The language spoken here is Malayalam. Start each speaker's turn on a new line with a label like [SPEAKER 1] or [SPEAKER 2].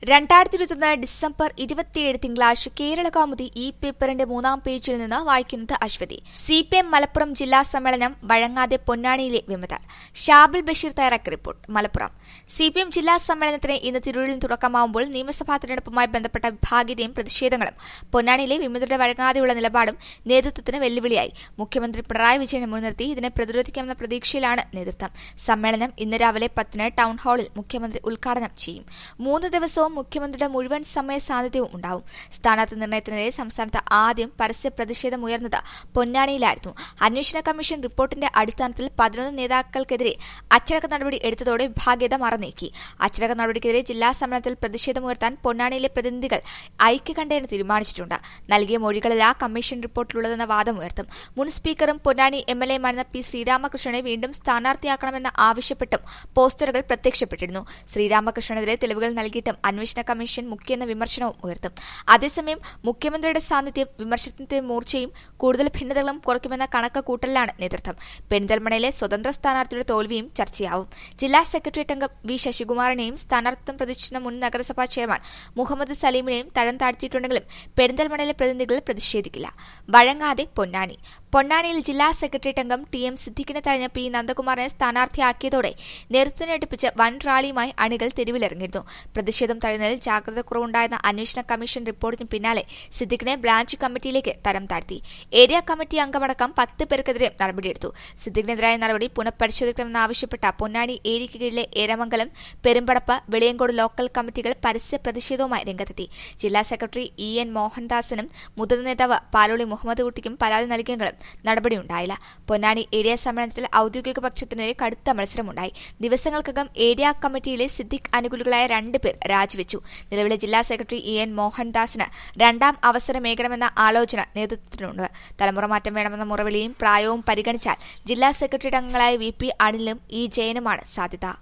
[SPEAKER 1] രണ്ടായിരത്തി ഇരുപത്തൊന്ന് ഡിസംബർ ഇരുപത്തിയേഴ് തിങ്കളാഴ്ച കേരള കൗമുദി ഈ പേപ്പറിന്റെ മൂന്നാം പേജിൽ നിന്ന് വായിക്കുന്നത് Aswathi C P M Malappuram ജില്ലാ സമ്മേളനം വഴങ്ങാതെ പൊന്നാനിയിലെ വിമതർ ഷാബിൽ ബഷീർ തയ്യാറാക്കിയ report Malappuram C P M ജില്ലാ സമ്മേളനത്തിന് ഇന്ന് തിരൂരിൽ തുടക്കമാവുമ്പോൾ നിയമസഭാ തെരഞ്ഞെടുപ്പുമായി ബന്ധപ്പെട്ട വിഭാഗീയതയും പ്രതിഷേധങ്ങളും പൊന്നാനിയിലെ വിമതരുടെ വഴങ്ങാതെയുള്ള നിലപാടും നേതൃത്വത്തിന് വെല്ലുവിളിയായി മുഖ്യമന്ത്രി പിണറായി വിജയനെ മുൻനിർത്തി ഇതിനെ പ്രതിരോധിക്കാമെന്ന പ്രതീക്ഷയിലാണ് നേതൃത്വം സമ്മേളനം ഇന്ന് രാവിലെ പത്തിന് ടൌൺ ഹാളിൽ മുഖ്യമന്ത്രി ഉദ്ഘാടനം ചെയ്യും മൂന്ന് ദിവസവും മുഖ്യമന്ത്രിയുടെ മുഴുവൻ സമയ സാന്നിധ്യവും ഉണ്ടാവും സ്ഥാനാർത്ഥി നിർണയത്തിനെതിരെ സംസ്ഥാനത്ത് ആദ്യം പരസ്യ പ്രതിഷേധമുയർന്നത് പൊന്നാനിയിലായിരുന്നു അന്വേഷണ കമ്മീഷൻ റിപ്പോർട്ടിന്റെ അടിസ്ഥാനത്തിൽ പതിനൊന്ന് നേതാക്കൾക്കെതിരെ അച്ചടക്ക നടപടി എടുത്തതോടെ വിഭാഗീയത മറനീക്കി അച്ചടക്ക നടപടിക്കെതിരെ ജില്ലാ സമ്മേളനത്തിൽ പ്രതിഷേധമുയർത്താൻ പൊന്നാനിയിലെ പ്രതിനിധികൾ ഐക്യകണ്ഠേന തീരുമാനിച്ചിട്ടുണ്ട് നൽകിയ മൊഴികളിൽ ആ കമ്മീഷൻ റിപ്പോർട്ടിലുള്ളതെന്ന വാദമുയർത്തും മുൻ സ്പീക്കറും പൊന്നാനി എം എൽ എമായിരുന്ന പി ശ്രീരാമകൃഷ്ണനെ വീണ്ടും സ്ഥാനാർത്ഥിയാക്കണമെന്ന് ആവശ്യപ്പെട്ടും പോസ്റ്ററുകൾ പ്രത്യക്ഷപ്പെട്ടിരുന്നു ശ്രീരാമകൃഷ്ണനെതിരെ തെളിവുകൾ നൽകിയിട്ടും അന്വേഷണ കമ്മീഷൻ മുഖ്യെന്ന വിമർശനവും ഉയർത്തും അതേസമയം മുഖ്യമന്ത്രിയുടെ സാന്നിധ്യം വിമർശനത്തിന്റെ മൂർച്ചയും കൂടുതൽ ഭിന്നതകളും കുറയ്ക്കുമെന്ന കണക്ക് കൂട്ടലിലാണ് നേതൃത്വം പെരിന്തൽമണയിലെ സ്വതന്ത്ര സ്ഥാനാർത്ഥിയുടെ തോൽവിയും ചർച്ചയാവും ജില്ലാ സെക്രട്ടേറിയറ്റ് അംഗം വി ശശികുമാറിനെയും സ്ഥാനാർത്ഥിത്വം പ്രതീക്ഷിക്കുന്ന മുൻ നഗരസഭാ ചെയർമാൻ മുഹമ്മദ് സലീമിനെയും തരം താഴ്ത്തിയിട്ടുണ്ടെങ്കിലും പെരിന്തൽമണയിലെ പ്രതിനിധികൾ പ്രതിഷേധിക്കില്ല വഴങ്ങാതെ പൊന്നാനി പൊന്നാനിയിൽ ജില്ലാ സെക്രട്ടേറിയറ്റ് അംഗം ടി എം സിദ്ദിഖിനെ തഴഞ്ഞ പി നന്ദകുമാറിനെ സ്ഥാനാർത്ഥിയാക്കിയതോടെ നേതൃത്വത്തിനെ അടുപ്പിച്ച് വൻ റാലിയുമായി അണികൾ തെരുവിലിറങ്ങിയിരുന്നു പ്രതിഷേധം തടയുന്നതിൽ ജാഗ്രത കുറവുണ്ടായെന്ന അന്വേഷണ കമ്മീഷൻ റിപ്പോർട്ടിന് പിന്നാലെ സിദ്ദിഖിനെ ബ്രാഞ്ച് കമ്മിറ്റിയിലേക്ക് തരം താഴ്ത്തി ഏരിയ കമ്മിറ്റി അംഗമടക്കം പത്ത് പേർക്കെതിരെ നടപടിയെടുത്തു സിദ്ദിഖിനെതിരായ നടപടി പുനഃപരിശോധിക്കണമെന്നാവശ്യപ്പെട്ട പൊന്നാനി ഏരിയയ്ക്ക് കീഴിലെ ഏരമംഗലം പെരുമ്പടപ്പ് വെളിയങ്കോട് ലോക്കൽ കമ്മിറ്റികൾ പരസ്യ പ്രതിഷേധവുമായി രംഗത്തെത്തി ജില്ലാ സെക്രട്ടറി ഇ എൻ മോഹൻദാസിനും മുതിർന്ന നേതാവ് പാലോളി മുഹമ്മദ് കുട്ടിക്കും പരാതി നൽകിയെങ്കിലും നടപടിയുണ്ടായില്ല പൊന്നാനി ഏരിയ സമ്മേളനത്തിൽ ഔദ്യോഗിക പക്ഷത്തിനെതിരെ കടുത്ത മത്സരമുണ്ടായി ദിവസങ്ങൾക്കകം ഏരിയ കമ്മിറ്റിയിലെ സിദ്ദിഖ് അനുകൂലികളായ രണ്ടുപേർ രാജിവെച്ചു നിലവിലെ ജില്ലാ സെക്രട്ടറി ഇ എൻ മോഹൻദാസിന് രണ്ടാം അവസരമേകണമെന്ന ആലോചന നേതൃത്വത്തിനുണ്ട് തലമുറ മാറ്റം വേണമെന്ന മുറവിളിയും പ്രായവും പരിഗണിച്ചാൽ ജില്ലാ സെക്രട്ടറി അംഗങ്ങളായ വി പി അനിലും ഇ ജയനുമാണ് സാധ്യത